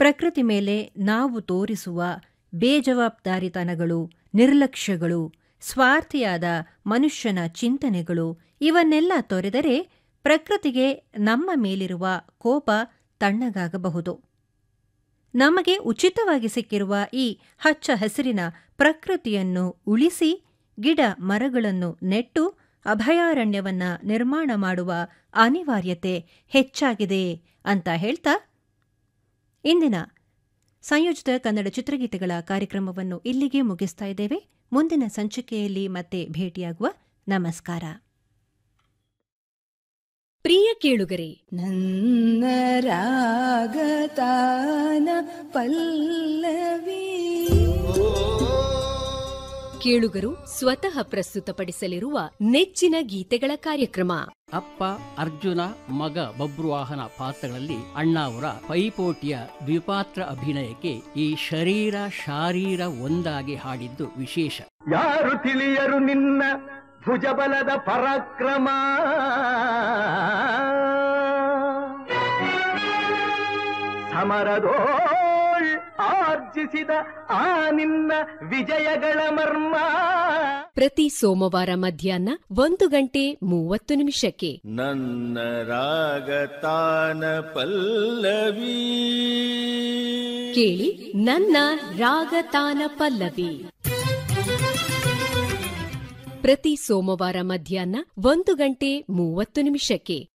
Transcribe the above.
ಪ್ರಕೃತಿ ಮೇಲೆ ನಾವು ತೋರಿಸುವ ಬೇಜವಾಬ್ದಾರಿತನಗಳು ನಿರ್ಲಕ್ಷ್ಯಗಳು ಸ್ವಾರ್ಥಿಯಾದ ಮನುಷ್ಯನ ಚಿಂತನೆಗಳು ಇವನ್ನೆಲ್ಲ ತೊರೆದರೆ ಪ್ರಕೃತಿಗೆ ನಮ್ಮ ಮೇಲಿರುವ ಕೋಪ ತಣ್ಣಗಾಗಬಹುದು ನಮಗೆ ಉಚಿತವಾಗಿ ಸಿಕ್ಕಿರುವ ಈ ಹಚ್ಚ ಹಸಿರಿನ ಪ್ರಕೃತಿಯನ್ನು ಉಳಿಸಿ ಗಿಡ ಮರಗಳನ್ನು ನೆಟ್ಟು ಅಭಯಾರಣ್ಯವನ್ನ ನಿರ್ಮಾಣ ಮಾಡುವ ಅನಿವಾರ್ಯತೆ ಹೆಚ್ಚಾಗಿದೆ ಅಂತ ಹೇಳ್ತಾ ಇಂದಿನ ಸಂಯೋಜಿತ ಕನ್ನಡ ಚಿತ್ರಗೀತೆಗಳ ಕಾರ್ಯಕ್ರಮವನ್ನು ಇಲ್ಲಿಗೆ ಮುಗಿಸ್ತಾ ಇದ್ದೇವೆ ಮುಂದಿನ ಸಂಚಿಕೆಯಲ್ಲಿ ಮತ್ತೆ ಭೇಟಿಯಾಗುವ ನಮಸ್ಕಾರ ಪ್ರಿಯ ಕೇಳುಗರೆ ನನ್ನ ರಾಗತಾನ ಪಲ್ಲವಿ ಕೇಳುಗರು ಸ್ವತಃ ಪ್ರಸ್ತುತಪಡಿಸಲಿರುವ ನೆಚ್ಚಿನ ಗೀತೆಗಳ ಕಾರ್ಯಕ್ರಮ ಅಪ್ಪ ಅರ್ಜುನ ಮಗ ಬಬ್ರುವಾಹನ ಪಾತ್ರಗಳಲ್ಲಿ ಅಣ್ಣ ಅವರ ಪೈಪೋಟಿಯ ದ್ವಿಪಾತ್ರ ಅಭಿನಯಕ್ಕೆ ಈ ಶರೀರ ಶಾರೀರ ಒಂದಾಗಿ ಹಾಡಿದ್ದು ವಿಶೇಷ ಯಾರು ತಿಳಿಯರು ನಿನ್ನ ಭುಜಬಲದ ಪರಾಕ್ರಮ ಸಮರದೋಳ್ ಆರ್ಜಿಸಿದ ಆ ನಿನ್ನ ವಿಜಯಗಳ ಮರ್ಮ ಪ್ರತಿ ಸೋಮವಾರ ಮಧ್ಯಾಹ್ನ ಒಂದು ಗಂಟೆ ಮೂವತ್ತು ನಿಮಿಷಕ್ಕೆ ನನ್ನ ರಾಗತಾನ ಪಲ್ಲವಿ ಕೇಳಿ ನನ್ನ ರಾಗತಾನ ಪಲ್ಲವಿ ಪ್ರತಿ ಸೋಮವಾರ ಮಧ್ಯಾಹ್ನ ಒಂದು ಗಂಟೆ ಮೂವತ್ತು ನಿಮಿಷಕ್ಕೆ